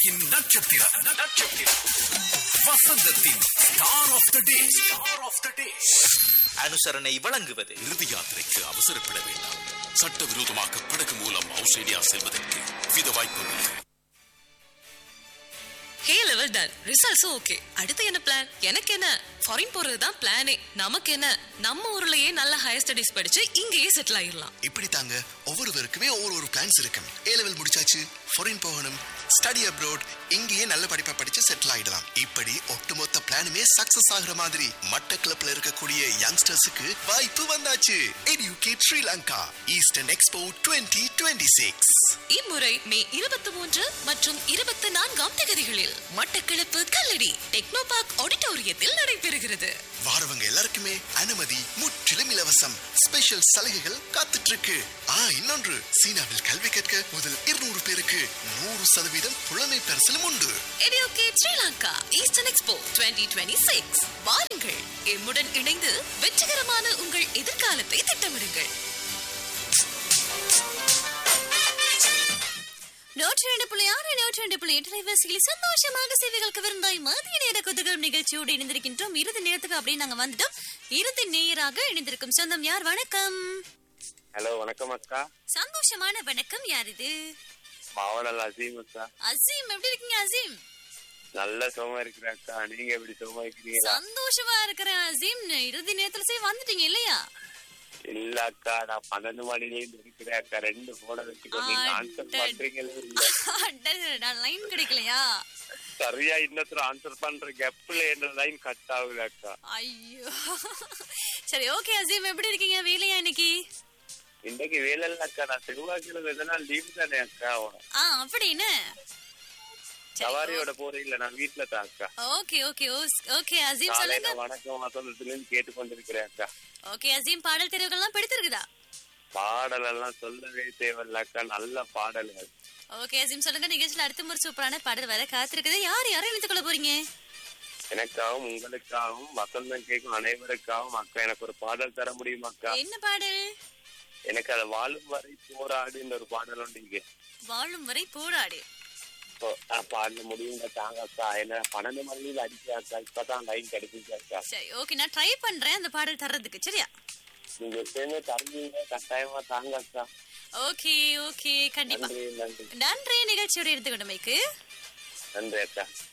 திரையின் நட்சத்திரம் நட்சத்திரம் வசந்தத்தின் star of the day star of the day அனுசரணை வழங்குவது இறுதி யாத்திரைக்கு அவசரப்பட வேண்டாம் சட்டவிரோதமாக படகு மூலம் ஆஸ்திரேலியா செல்வதற்கு வித வாய்ப்புள்ளது ஹே லெவல் டன் ரிசல்ட்ஸும் ஓகே அடுத்து என்ன பிளான் எனக்கு என்ன ஃபாரின் போறது தான் பிளானே நமக்கு என்ன நம்ம ஊர்லயே நல்ல ஹையர் ஸ்டடிஸ் படிச்சு இங்கேயே செட்டில் ஆயிடலாம் இப்படி தாங்க ஒவ்வொருவருக்குமே ஒவ்வொரு ஒரு பிளான்ஸ் இருக்கும் ஏ லெவல் முடிச்சாச்சு ஃபாரின் போகணும் ஸ்டடி அப்ரோட் இங்கேயே நல்ல படிப்பை படிச்சு செட்டில் ஆயிடலாம் இப்படி ஒட்டுமொத்த பிளானுமே சக்சஸ் ஆகுற மாதிரி மட்டக்களப்ல இருக்கக்கூடிய யங்ஸ்டர்ஸுக்கு வாய்ப்பு வந்தாச்சு educate Sri Lanka eastern expo twenty twenty six இம்முறை மே இருபத்தி மூன்று மற்றும் இருபத்தி நான்காம் தேதிகளில் மட்டக்களப்பு கல்லடி டெக்னோ பார்க் ஆடிட்டோரியத்தில் நடைபெறுகிறது வாரவங்க எல்லாருக்குமே அனுமதி முற்றிலும் இலவசம் ஸ்பெஷல் சலுகைகள் காத்துட்டு இருக்கு ஆ இன்னொன்று சீனாவில் கல்வி கற்க முதல் இருநூறு பேருக்கு நூறு சதவீதம் புலமை பரிசிலும் உண்டு எடியோகேட் ஸ்ரீலங்கா ஈஸ்டர்ன் எக்ஸ்போ 2026 வாருங்கள் எம்முடன் இணைந்து வெற்றிகரமான உங்கள் எதிர்காலத்தை திட்டமிடுங்கள் நூற்றி ரெண்டு புள்ளி ஆறு நூற்றி ரெண்டு புள்ளி எட்டு அலைவரிசையில் சந்தோஷமாக சேவைகளுக்கு விருந்தாய் மதிய நேர குதுகல் நிகழ்ச்சியோடு இணைந்திருக்கின்றோம் இறுதி நேரத்துக்கு அப்படியே நாங்க வந்துட்டோம் இறுதி நேராக இணைந்திருக்கும் சொந்தம் யார் வணக்கம் ஹலோ வணக்கம் அக்கா சந்தோஷமான வணக்கம் யார் இது மாவனல் அசீம் அக்கா அசீம் எப்படி இருக்கீங்க அசீம் நல்ல சுகமா இருக்கிற அக்கா நீங்க எப்படி சுகமா இருக்கிறீங்களா சந்தோஷமா இருக்கிறேன் அசீம் இறுதி நேரத்துல சரி வந்துட்டீங்க இல்லையா இல்ல அக்கா நான் பன்னெண்டு மணில இருந்து இருக்கிறேன் அக்கா ரெண்டு போன வச்சுக்கோ நீங்க ஆன்சர் அட- பண்றீங்களே இல்ல லைன் கிடைக்கலையா சரியா இன்னொருத்தர் ஆன்சர் பண்ற கெப்ல என்ன லைன் கட் ஆகுது அக்கா ஐயோ சரி ஓகே அசீம் எப்படி இருக்கீங்க வேலையா இன்னைக்கு இன்னைக்கு வேலை இல்ல அக்கா நான் செவ்வாய்க்கிழமை எதனால் லீவு தானே அக்கா ஆ அப்படின்னு சவாரியோட போறேன் இல்ல நான் வீட்டுல தான் அக்கா ஓகே ஓகே ஓகே அசீம் சொல்லுங்க காலையில வணக்கம் வசந்தத்துல இருந்து கேட்டு கொண்டிருக்கிறேன் அக்கா ஓகே அசீம் பாடல் தெரிவுகள்லாம் பிடித்திருக்குதா பாடல் எல்லாம் சொல்லவே தேவையில்ல அக்கா நல்ல பாடல் அது. ஓகே அசீம் சொல்லுங்க நிகழ்ச்சியில அடுத்த முறை சூப்பரான பாடல் வர காத்திருக்குது யார் யாரை இணைத்துக் கொள்ள போறீங்க எனக்காகவும் உங்களுக்காகவும் வசந்தம் கேட்கும் அனைவருக்காகவும் அக்கா எனக்கு ஒரு பாடல் தர முடியுமா அக்கா என்ன பாடல் எனக்கு அது வாழும் வரை போராடுன்ற ஒரு பாடல் உண்டு இங்க வாழும் வரை போராடு இப்போ, ஆ, பாடல முடியுங்க தாங்க அக்கா என்ன பன்னெண்டு மணில அடிச்சா அக்கா இப்பதான் லைன் கிடைச்சிச்சு அக்கா சரி ஓகே நான் ட்ரை பண்றேன் அந்த பாடல் தர்றதுக்கு சரியா நீங்க எப்பயுமே தருவீங்க கட்டாயமா தாங்க அக்கா ஓகே ஓகே கண்டிப்பா நன்றி நன்றி நன்றி நிகழ்ச்சியோட எடுத்துக்கொண்டமைக்கு நன்றி அக்கா